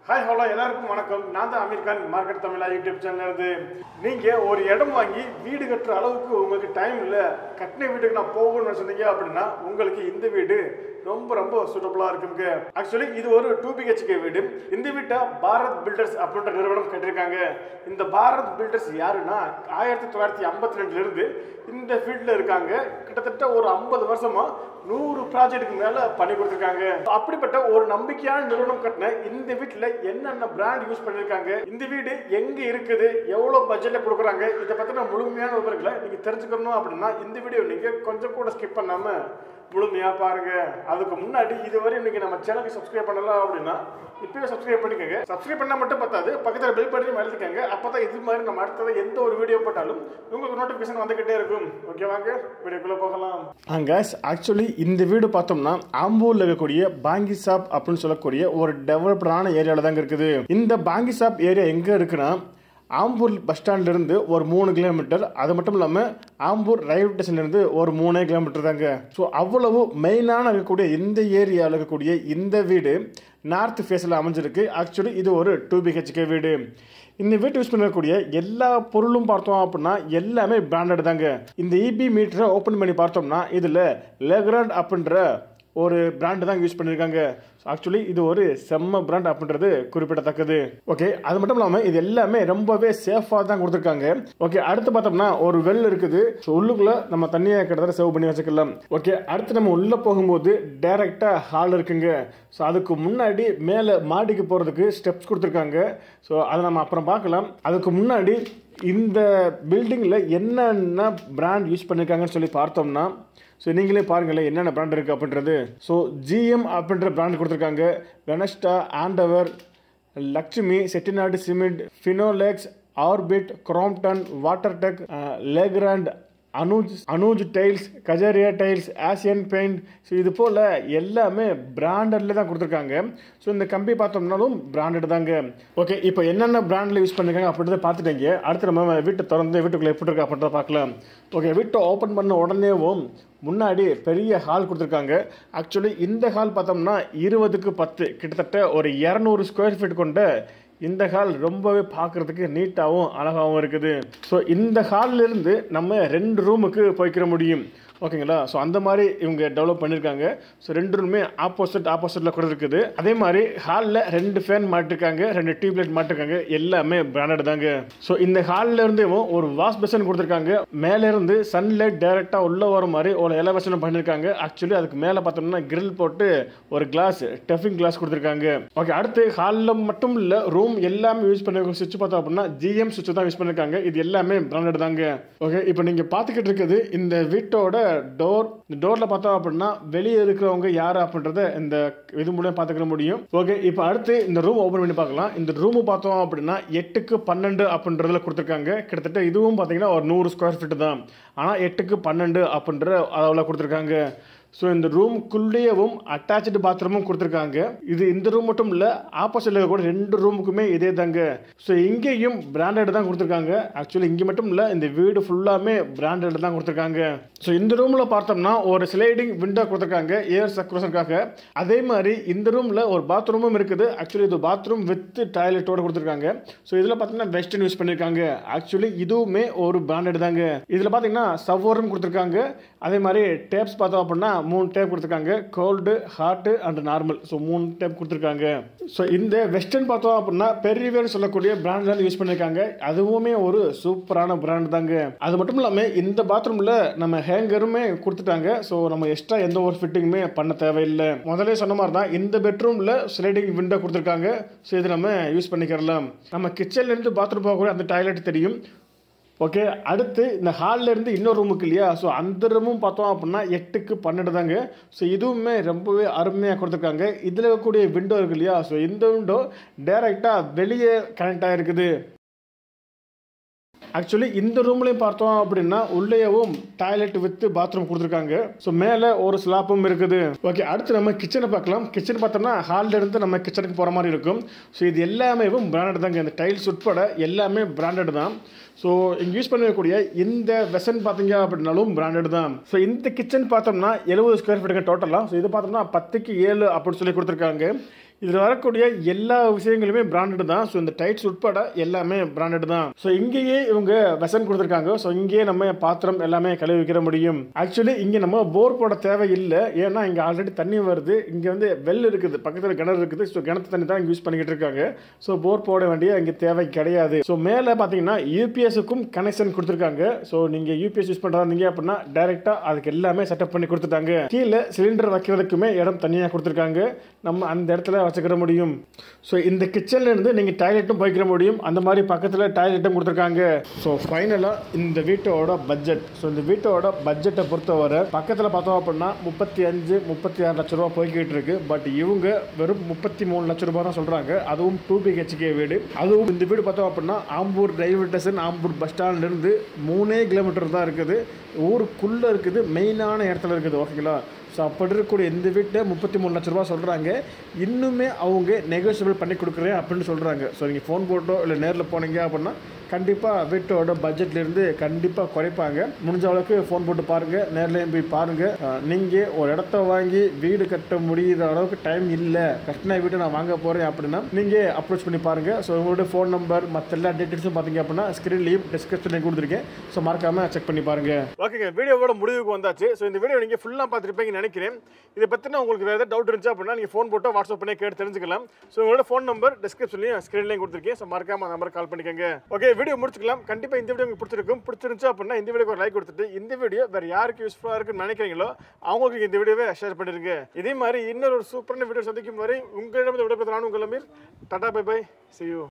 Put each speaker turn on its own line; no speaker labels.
hi hello எல்லாருக்கும் வணக்கம் நான் தான் Ameer Khan market Tamizha YouTube channel இருந்து நீங்கள் ஒரு இடம் வாங்கி வீடு கட்டுற அளவுக்கு உங்களுக்கு டைம் இல்லை கட்டின வீட்டுக்கு நான் போகணும்னு சொன்னீங்க அப்படின்னா உங்களுக்கு இந்த வீடு ரொம்ப ரொம்ப சூட்டபுளாக இருக்குங்க ஆக்சுவலி இது ஒரு டூ பிஹெச்கே வீடு இந்த வீட்டை பாரத் பில்டர்ஸ் அப்படின்ற நிறுவனம் கட்டியிருக்காங்க இந்த பாரத் பில்டர்ஸ் யாருன்னா ஆயிரத்தி தொள்ளாயிரத்தி ஐம்பத்தி ரெண்டுலேருந்து இந்த ஃபீல்டில் இருக்காங்க கிட்டத்தட்ட ஒரு ஐம்பது வருஷமா நூறு ப்ராஜெக்ட்டுக்கு மேலே பண்ணி கொடுத்துருக்காங்க அப்படிப்பட்ட ஒரு நம்பிக்கையான நிறுவனம் கட்டின இந்த வீட்டில் என்னென்ன பிராண்ட் யூஸ் பண்ணியிருக்காங்க இந்த வீடு எங்கே இருக்குது எவ்வளோ பட்ஜெட்டில் கொடுக்குறாங்க இதை பற்றின முழுமையான விவரங்களை நீங்கள் தெரிஞ்சுக்கணும் அப்படின்னா இந்த வீடியோ நீங்கள் கொஞ்சம் கூட ஸ்கிப் பண்ணாமல் முழுமையாக பாருங்க அதுக்கு முன்னாடி இதுவரை இன்னைக்கு நம்ம சேனலுக்கு சப்ஸ்கிரைப் பண்ணலாம் அப்படின்னா இப்பவே சப்ஸ்கிரைப் பண்ணிக்கோங்க சப்ஸ்கிரைப் பண்ணால் மட்டும் பத்தாது பக்கத்தில் பெல் பட்டனையும் எழுதிக்கங்க அப்போ தான் இது மாதிரி நம்ம அடுத்தது எந்த ஒரு வீடியோ போட்டாலும் உங்களுக்கு நோட்டிஃபிகேஷன் வந்துக்கிட்டே இருக்கும் ஓகே வாங்க வீடியோக்குள்ளே போகலாம் அங்கே ஆக்சுவலி இந்த வீடு பார்த்தோம்னா ஆம்பூரில் இருக்கக்கூடிய பாங்கி ஷாப் அப்படின்னு சொல்லக்கூடிய ஒரு டெவலப்டான ஏரியாவில் தாங்க இருக்குது இந்த பாங்கி ஷாப் ஏரியா எங்கே இருக்குன்னா ஆம்பூர் பஸ் ஸ்டாண்ட்லேருந்து ஒரு மூணு கிலோமீட்டர் அது மட்டும் இல்லாமல் ஆம்பூர் ரயில்வே ஸ்டேஷன்லேருந்து ஒரு மூணே கிலோமீட்டர் தாங்க ஸோ அவ்வளவு மெயினான இருக்கக்கூடிய இந்த ஏரியாவில் இருக்கக்கூடிய இந்த வீடு நார்த் ஃபேஸில் அமைஞ்சிருக்கு ஆக்சுவலி இது ஒரு டூ பிஹெச்கே வீடு இந்த வீட்டு யூஸ் பண்ணக்கூடிய எல்லா பொருளும் பார்த்தோம் அப்படின்னா எல்லாமே பிராண்டட் தாங்க இந்த இபி மீட்டரை ஓப்பன் பண்ணி பார்த்தோம்னா இதில் லெக்ராண்ட் அப்படின்ற ஒரு பிராண்டு தான் யூஸ் பண்ணியிருக்காங்க ஆக்சுவலி இது ஒரு செம்ம பிராண்ட் அப்படின்றது குறிப்பிடத்தக்கது ஓகே அது மட்டும் இல்லாமல் இது எல்லாமே ரொம்பவே சேஃபாக தான் கொடுத்துருக்காங்க ஓகே அடுத்து பார்த்தோம்னா ஒரு வெல் இருக்குது ஸோ உள்ளுக்குள்ள நம்ம தண்ணியை கிட்டத்தட்ட சேவ் பண்ணி வச்சுக்கலாம் ஓகே அடுத்து நம்ம உள்ளே போகும்போது டைரெக்டாக ஹால் இருக்குங்க ஸோ அதுக்கு முன்னாடி மேலே மாடிக்கு போகிறதுக்கு ஸ்டெப்ஸ் கொடுத்துருக்காங்க ஸோ அதை நம்ம அப்புறம் பார்க்கலாம் அதுக்கு முன்னாடி இந்த பில்டிங்கில் என்னென்ன பிராண்ட் யூஸ் பண்ணியிருக்காங்கன்னு சொல்லி பார்த்தோம்னா ஸோ நீங்களே பாருங்களேன் என்னென்ன பிராண்ட் இருக்குது அப்படின்றது ஸோ ஜிஎம் அப்படின்ற பிராண்ட் கொடுத்துருக்காங்க வெனஸ்டா ஆண்டவர் Lakshmi Chettinad cement Finolex Orbit Crompton water tech Legrand Anuj Anuj tiles Kajaria tiles Asian paint so இது போல் எல்லாமே பிராண்டட்ல தான் கொடுத்துருக்காங்க ஸோ இந்த கம்பி பார்த்தோம்னாலும் பிராண்டட் தாங்க ஓகே இப்போ என்னென்ன பிராண்டில் யூஸ் பண்ணிருக்காங்க அப்படின்றத பார்த்துட்டீங்க அடுத்து நம்ம வீட்டை திறந்து வீட்டுக்குள்ளே எப்படி இருக்கா அப்படின்றத பார்க்கலாம் ஓகே வீட்டை ஓப்பன் பண்ண உடனேவும் முன்னாடி பெரிய ஹால் கொடுத்துருக்காங்க ஆக்சுவலி இந்த ஹால் பார்த்தோம்னா இருபதுக்கு பத்து கிட்டத்தட்ட ஒரு இரநூறு ஸ்கொயர் ஃபீட் கொண்ட இந்த ஹால் ரொம்பவே பார்க்குறதுக்கு நீட்டாகவும் அழகாகவும் இருக்குது ஸோ இந்த ஹால்ல இருந்து நம்ம ரெண்டு ரூமுக்கு போய்க்கிற முடியும் ஓகேங்களா ஸோ அந்த மாதிரி இவங்க டெவலப் பண்ணியிருக்காங்க ஸோ ரெண்டு ரூமே ஆப்போசிட் ஆப்போசிட்டில் கூட இருக்குது அதே மாதிரி ஹாலில் ரெண்டு ஃபேன் மாட்டிருக்காங்க ரெண்டு டியூப் லைட் மாட்டிருக்காங்க எல்லாமே பிராண்டட் தாங்க ஸோ இந்த ஹாலில் இருந்தே ஒரு வாஷ் பேசன் கொடுத்துருக்காங்க மேலே இருந்து சன்லைட் டைரெக்டாக உள்ள வர மாதிரி ஒரு எலவேஷன் பண்ணியிருக்காங்க ஆக்சுவலி அதுக்கு மேலே பார்த்தோம்னா கிரில் போட்டு ஒரு கிளாஸ் டெஃபிங் கிளாஸ் கொடுத்துருக்காங்க ஓகே அடுத்து ஹாலில் மட்டும் இல்லை ரூம் எல்லாமே யூஸ் பண்ண சுவிட்ச் பார்த்தோம் அப்படின்னா ஜிஎம் சுவிட்ச் தான் யூஸ் பண்ணியிருக்காங்க இது எல்லாமே பிராண்டட் தாங்க ஓகே இப்போ நீங்கள் பார்த்துக்கிட்டு இருக்குது இந்த வீட்டோட டோர் இந்த டோரில் பார்த்தோம் அப்படின்னா வெளியே இருக்கிறவங்க யார் அப்படின்றத இந்த இது மூலியம் பார்த்துக்க முடியும் ஓகே இப்போ அடுத்து இந்த ரூம் ஓப்பன் பண்ணி பார்க்கலாம் இந்த ரூம் பார்த்தோம் அப்படின்னா எட்டுக்கு பன்னெண்டு அப்படின்றதுல கொடுத்துருக்காங்க கிட்டத்தட்ட இதுவும் பார்த்தீங்கன்னா ஒரு நூறு ஸ்கொயர் ஃபீட் தான் ஆனால் எட்டுக்கு பன்னெண்டு அப்படின்ற அளவில் கொடுத்துருக்காங்க ஸோ இந்த ரூமுக்குள்ளேயவும் அட்டாச்சு பாத்ரூமும் கொடுத்துருக்காங்க இது இந்த ரூம் மட்டும் இல்லை ஆப்போசிட்டில் கூட ரெண்டு ரூமுக்குமே இதே தாங்க ஸோ இங்கேயும் பிராண்டட் தான் கொடுத்துருக்காங்க ஆக்சுவலி இங்கே மட்டும் இல்லை இந்த வீடு ஃபுல்லாமே பிராண்டட் தான் கொடுத்துருக்காங்க ஸோ இந்த ரூமில் பார்த்தோம்னா ஒரு ஸ்லைடிங் விண்டோ கொடுத்துருக்காங்க ஏர் சர்க்குலேஷனுக்காக அதே மாதிரி இந்த ரூமில் ஒரு பாத்ரூமும் இருக்குது ஆக்சுவலி இது பாத்ரூம் வித் டாய்லெட்டோட கொடுத்துருக்காங்க ஸோ இதில் பார்த்தீங்கன்னா வெஸ்டர்ன் யூஸ் பண்ணியிருக்காங்க ஆக்சுவலி இதுவுமே ஒரு பிராண்டட் தாங்க இதில் பார்த்தீங்கன்னா சவ்வரும் கொடுத்துருக்காங்க அதே மாதிரி டேப்ஸ் பார்த்தோம் அப்படின்னா மூணு டேப் கொடுத்துருக்காங்க cold hot and normal so மூணு டேப் கொடுத்துருக்காங்க ஸோ இந்த வெஸ்டர்ன் பார்த்தோம் அப்படின்னா பெரியவேன்னு சொல்லக்கூடிய பிராண்ட் தான் யூஸ் பண்ணியிருக்காங்க அதுவுமே ஒரு சூப்பரான பிராண்ட் தாங்க அது மட்டும் இல்லாமல் இந்த பாத்ரூமில் நம்ம ஹேங்கருமே கொடுத்துட்டாங்க ஸோ நம்ம எக்ஸ்ட்ரா எந்த ஒரு ஃபிட்டிங்குமே பண்ண தேவையில்லை முதல்ல சொன்ன மாதிரி தான் இந்த பெட்ரூமில் ஸ்லைடிங் விண்டோ கொடுத்துருக்காங்க ஸோ இது நம்ம யூஸ் பண்ணிக்கிறலாம் நம்ம கிச்சன்லேருந்து பாத்ரூம் போகக்கூடிய அந்த டாய்லெட் தெரியும் ஓகே அடுத்து இந்த ஹாலில் இருந்து இன்னொரு ரூமுக்கு இல்லையா ஸோ அந்த ரூமும் பார்த்தோம் அப்படின்னா எட்டுக்கு பன்னெண்டு தாங்க ஸோ இதுவுமே ரொம்பவே அருமையாக கொடுத்துருக்காங்க இதில் இருக்கக்கூடிய விண்டோ இருக்கு இல்லையா ஸோ இந்த விண்டோ டைரெக்டாக வெளியே கனெக்ட் ஆகிருக்குது ஆக்சுவலி இந்த ரூம்லையும் பார்த்தோம் அப்படின்னா உள்ளேயும் டாய்லெட் வித் பாத்ரூம் கொடுத்துருக்காங்க ஸோ மேலே ஒரு ஸ்லாப்பும் இருக்குது ஓகே அடுத்து நம்ம கிச்சனை பார்க்கலாம் கிச்சன் பார்த்தோம்னா ஹாலில் இருந்து நம்ம கிச்சனுக்கு போகிற மாதிரி இருக்கும் ஸோ இது எல்லாமே பிராண்டட் தாங்க இந்த டைல்ஸ் உட்பட எல்லாமே பிராண்டட் தான் ஸோ இங்கே யூஸ் பண்ணக்கூடிய இந்த வெசன் பார்த்தீங்க அப்படின்னாலும் பிராண்டட் தான் ஸோ இந்த கிச்சன் பார்த்தோம்னா எழுபது ஸ்கொயர் ஃபீட்டுங்க டோட்டலாக ஸோ இது பார்த்தோம்னா பத்துக்கு ஏழு அப்படின்னு சொல்லி கொடுத்துருக்காங்க இதில் வரக்கூடிய எல்லா விஷயங்களுமே பிராண்டட் தான் ஸோ இந்த டைட்ஸ் உட்பட எல்லாமே பிராண்டட் தான் ஸோ இங்கேயே இவங்க வெசன் கொடுத்துருக்காங்க ஸோ இங்கேயே நம்ம பாத்திரம் எல்லாமே கழுவி வைக்கிற முடியும் ஆக்சுவலி இங்கே நம்ம போர் போட தேவை இல்லை ஏன்னா இங்கே ஆல்ரெடி தண்ணி வருது இங்கே வந்து வெல் இருக்குது பக்கத்தில் கிணறு இருக்குது ஸோ கிணத்து தண்ணி தான் யூஸ் பண்ணிக்கிட்டு இருக்காங்க ஸோ போர் போட வேண்டிய இங்கே தேவை கிடையாது ஸோ மேலே பார்த்தீங்கன்னா யூபிஎஸ்க்கும் கனெக்ஷன் கொடுத்துருக்காங்க ஸோ நீங்கள் யூபிஎஸ் யூஸ் பண்ணுறதா இருந்தீங்க அப்படின்னா டைரெக்டாக அதுக்கு எல்லாமே செட்டப் பண்ணி கொடுத்துட்டாங்க கீழே சிலிண்டர் வைக்கிறதுக்குமே இடம் தனியாக கொடுத்துருக்காங்க நம்ம அந்த இடத்துல வச்சுக்கிற முடியும் ஸோ இந்த கிச்சன்ல இருந்து நீங்கள் டாய்லெட்டும் போய்க்கிற முடியும் அந்த மாதிரி பக்கத்தில் டாய்லெட்டும் கொடுத்துருக்காங்க ஸோ ஃபைனலாக இந்த வீட்டோட பட்ஜெட் ஸோ இந்த வீட்டோட பட்ஜெட்டை பொறுத்தவரை பக்கத்தில் பார்த்தோம் அப்படின்னா முப்பத்தி அஞ்சு முப்பத்தி ஆறு லட்ச ரூபா போய்கிட்டு இருக்கு பட் இவங்க வெறும் முப்பத்தி மூணு லட்ச ரூபா தான் சொல்கிறாங்க அதுவும் டூ பிஹெச்கே வீடு அதுவும் இந்த வீடு பார்த்தோம் அப்படின்னா Ambur railway station Ambur bus ஸ்டாண்ட்லேருந்து மூணே கிலோமீட்டர் தான் இருக்குது ஊருக்குள்ளே இருக்குது மெயினான இடத்துல இருக்குது ஓகேங்களா ஸோ அப்படி இருக்கக்கூடிய இந்த வீட்டை முப்பத்தி மூணு லட்ச ரூபா சொல்கிறாங்க இன்னுமே அவங்க நெகோசியபிள் பண்ணி கொடுக்குறேன் அப்படின்னு சொல்கிறாங்க ஸோ நீங்கள் ஃபோன் போட்டோ இல்லை நேரில் போனீங்க அப்படின்னா கண்டிப்பாக வீட்டோட பட்ஜெட்லேருந்து கண்டிப்பாக குறைப்பாங்க முடிஞ்ச அளவுக்கு ஃபோன் போட்டு பாருங்கள் நேர்லேயும் போய் பாருங்கள் நீங்கள் ஒரு இடத்த வாங்கி வீடு கட்ட முடியிற அளவுக்கு டைம் இல்லை கட்டின வீட்டை நான் வாங்க போகிறேன் அப்படின்னா நீங்கள் அப்ரோச் பண்ணி பாருங்கள் ஸோ உங்களோட ஃபோன் நம்பர் மற்ற எல்லா டீட்டெயில்ஸும் பார்த்தீங்க அப்படின்னா ஸ்க்ரீன்லேயும் டிஸ்கிரிப்ஷன்லையும் கொடுத்துருக்கேன் ஸோ மறக்காமல் செக் பண்ணி பாருங்கள் ஓகேங்க வீடியோவோட முடிவுக்கு வந்தாச்சு ஸோ இந்த வீடியோ நீங்கள் ஃபுல்லாக பார்த்துருப்பீங்கன்னு நினைக்கிறேன் இதை பற்றின உங்களுக்கு வேறு ஏதாவது டவுட் இருந்துச்சு அப்படின்னா நீங்கள் ஃபோன் போட்டோ வாட்ஸ்அப் பண்ணி கேட்டு தெரிஞ்சுக்கலாம் ஸோ உங்களோட ஃபோன் நம்பர் டிஸ்கிரிப்ஷன்லையும் ஸ்க்ரீன்லையும் கொடுத்துருக்கேன் ஸோ மறக்காம அந்த நம்பர் கால் பண்ணிக்கோங்க ஓகே வீடியோ முடிச்சுக்கலாம் கண்டிப்பாக இந்த வீடியோ உங்களுக்கு பிடிச்சிருக்கும் பிடிச்சிருந்துச்சு அப்படின்னா இந்த வீடியோக்கு ஒரு லைக் கொடுத்துட்டு இந்த வீடியோ வேறு யாருக்கு யூஸ்ஃபுல்லாக இருக்குன்னு நினைக்கிறீங்களோ அவங்களுக்கு இந்த வீடியோவை ஷேர் பண்ணிருங்க இதே மாதிரி இன்னொரு சூப்பரான வீடியோ சந்திக்கும் வரை உங்களிடம் விடைபெற்ற நான் உங்கள் Ameer tata bye bye see you